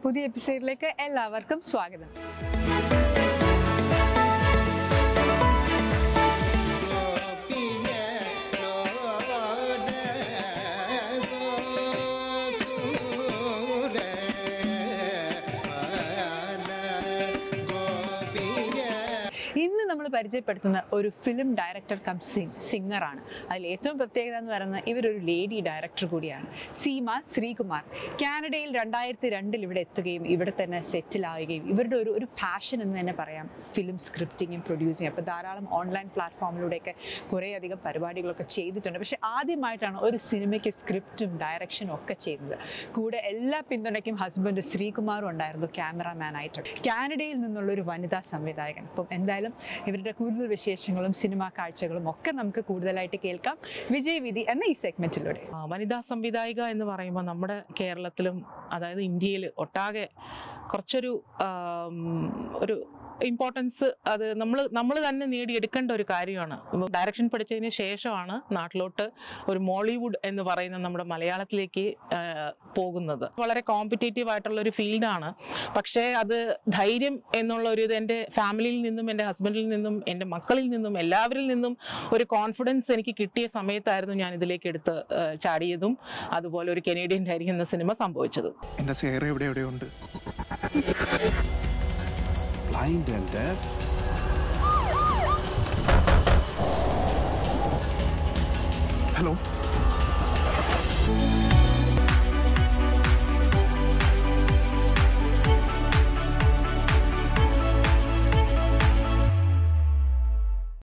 പുതിയ എപ്പിസോഡിലേക്ക് എല്ലാവർക്കും സ്വാഗതം ഇന്ന് നമ്മൾ പരിചയപ്പെടുത്തുന്ന ഒരു ഫിലിം ഡയറക്ടർ കം സിംഗ് സിംഗറാണ് അതിൽ ഏറ്റവും പ്രത്യേകത എന്ന് പറയുന്നത് ഇവരൊരു ലേഡി ഡയറക്ടർ കൂടിയാണ് സീമ ശ്രീകുമാർ കാനഡയിൽ രണ്ടായിരത്തി രണ്ടിൽ ഇവിടെ എത്തുകയും ഇവിടെ തന്നെ സെറ്റിൽ ആവുകയും ഇവരുടെ ഒരു ഒരു പാഷൻ എന്ന് തന്നെ പറയാം ഫിലിം സ്ക്രിപ്റ്റിങ്ങും പ്രൊഡ്യൂസിങ് അപ്പോൾ ധാരാളം ഓൺലൈൻ പ്ലാറ്റ്ഫോമിലൂടെയൊക്കെ കുറേയധികം പരിപാടികളൊക്കെ ചെയ്തിട്ടുണ്ട് പക്ഷേ ആദ്യമായിട്ടാണ് ഒരു സിനിമയ്ക്ക് സ്ക്രിപ്റ്റും ഡയറക്ഷനും ഒക്കെ ചെയ്യുന്നത് കൂടെ എല്ലാ പിന്തുണയ്ക്കും ഹസ്ബൻഡ് ശ്രീകുമാറും ഉണ്ടായിരുന്നു ക്യാമറാമാൻ ആയിട്ട് കാനഡയിൽ നിന്നുള്ള ഒരു വനിതാ സംവിധായകൻ അപ്പം എന്തായാലും ഇവരുടെ കൂടുതൽ വിശേഷങ്ങളും സിനിമാ കാഴ്ചകളും ഒക്കെ നമുക്ക് കൂടുതലായിട്ട് കേൾക്കാം വിജയ് വിധി എന്ന ഈ സെഗ്മെന്റിലൂടെ ആ, വനിതാ സംവിധായിക എന്ന് പറയുമ്പോൾ നമ്മുടെ കേരളത്തിലും അതായത് ഇന്ത്യയിൽ ഒട്ടാകെ കുറച്ചൊരു ആം, ഒരു ഇമ്പോർട്ടൻസ് അത് നമ്മൾ നമ്മൾ തന്നെ നേടിയെടുക്കേണ്ട ഒരു കാര്യമാണ് ഡയറക്ഷൻ പഠിച്ചതിന് ശേഷമാണ് നാട്ടിലോട്ട് ഒരു മോളിവുഡ് എന്ന് പറയുന്ന നമ്മുടെ മലയാളത്തിലേക്ക് ആ, പോകുന്നത് വളരെ കോമ്പറ്റേറ്റീവ് ആയിട്ടുള്ള ഒരു ഫീൽഡാണ് പക്ഷേ അത് ധൈര്യം എന്നുള്ള ഒരു ഇത് എൻ്റെ ഫാമിലിയിൽ നിന്നും എൻ്റെ ഹസ്ബൻഡിൽ നിന്നും എൻ്റെ മക്കളിൽ നിന്നും എല്ലാവരിൽ നിന്നും ഒരു കോൺഫിഡൻസ് എനിക്ക് കിട്ടിയ സമയത്തായിരുന്നു ഞാൻ ഇതിലേക്ക് എടുത്ത് ആ, ചാടിയതും അതുപോലെ ഒരു കനേഡിയൻ ഡയറി എന്ന സിനിമ സംഭവിച്ചതും എന്റെ സേറ എവിടെ എവിടെയുണ്ട് ബ്ലൈൻഡ് ആൻഡ് ഡെഫ് ഹലോ